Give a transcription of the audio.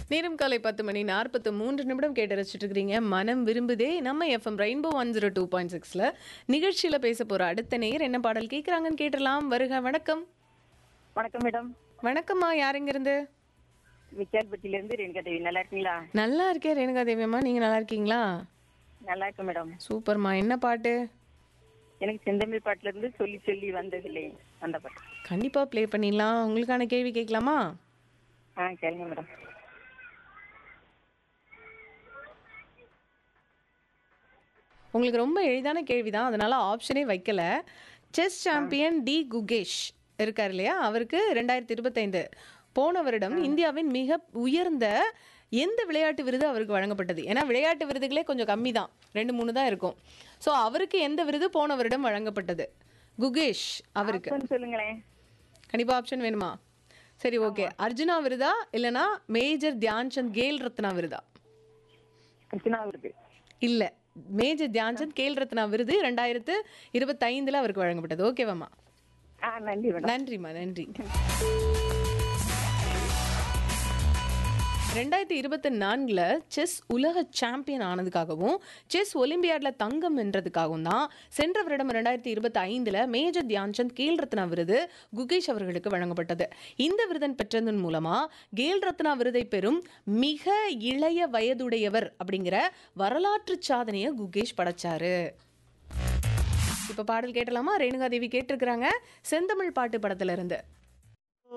நேரம் காலை பத்து மணி நாற்பத்து மூன்று நிமிடம் கேட்டு ரசிச்சுட்டு இருக்கிறீங்க மனம் விரும்புதே நம்ம FM rainbow one zero two point சிக்ஸில் நிகழ்ச்சியில் பேச போகிற அடுத்த நேர் என்ன பாடல் கேட்குறாங்கன்னு கேட்டலாம் வருக வணக்கம் வணக்கம் மேடம் வணக்கம்மா யாருங்கிருந்து விக்கால்பட்டியில இருந்து ரேணுகா தேவி நல்லா இருக்கீங்களா நல்லா இருக்கேன் ரேணுகா தேவியம்மா நீங்கள் நல்லா இருக்கீங்களா நல்லா இருக்கேன் மேடம் சூப்பர்மா என்ன பாட்டு எனக்கு செந்தமிழ் பாட்டுல இருந்து சொல்லி சொல்லி வந்ததில்லை அந்த பாட்டு கண்டிப்பாக ப்ளே பண்ணிடலாம் உங்களுக்கான கேள்வி கேட்கலாமா ஆ கேளுங்க மேடம் உங்களுக்கு ரொம்ப எளிதான கேள்வி தான் அதனால ஆப்ஷனே வைக்கல செஸ் சாம்பியன் டி குகேஷ் இருக்கார் இல்லையா அவருக்கு ரெண்டாயிரத்தி இருபத்தைந்து போன வருடம் இந்தியாவின் மிக உயர்ந்த எந்த விளையாட்டு விருது அவருக்கு வழங்கப்பட்டது ஏன்னா விளையாட்டு விருதுகளே கொஞ்சம் கம்மி தான் ரெண்டு மூணு தான் இருக்கும் ஸோ அவருக்கு எந்த விருது போன வருடம் வழங்கப்பட்டது குகேஷ் அவருக்கு கொஞ்சம் சொல்லுங்களேன் கண்டிப்பா ஆப்ஷன் வேணுமா சரி ஓகே அர்ஜுனா விருதா இல்லனா மேஜர் தியான்சந்த் கேல் ரத்னா விருதா கிருஷ்ணா இருக்கு இல்ல மேஜர் தியான்சந்த் கேல் ரத்னா விருது ரெண்டாயிரத்து இருபத்தைந்துல அவருக்கு வழங்கப்பட்டது ஓகேவாம்மா ஆ நன்றி மேடம் நன்றிம்மா நன்றி ரெண்டாயிரத்தி இருபத்தி நான்கில் செஸ் உலக சாம்பியன் ஆனதுக்காகவும் செஸ் ஒலிம்பியாட்ல தங்கம் வென்றதுக்காகவும் தான் சென்ற வருடம் ரெண்டாயிரத்தி இருபத்தி ஐந்தில் மேஜர் தியான்சந்த் கேல் ரத்னா விருது குகேஷ் அவர்களுக்கு வழங்கப்பட்டது இந்த விருதன் பெற்றதன் மூலமா கேல் ரத்னா விருதை பெறும் மிக இளைய வயதுடையவர் அப்படிங்கிற வரலாற்று சாதனையை குகேஷ் படைச்சாரு இப்ப பாடல் கேட்டலாமா ரேணுகா தேவி கேட்டிருக்கிறாங்க செந்தமிழ் பாட்டு படத்துல இருந்து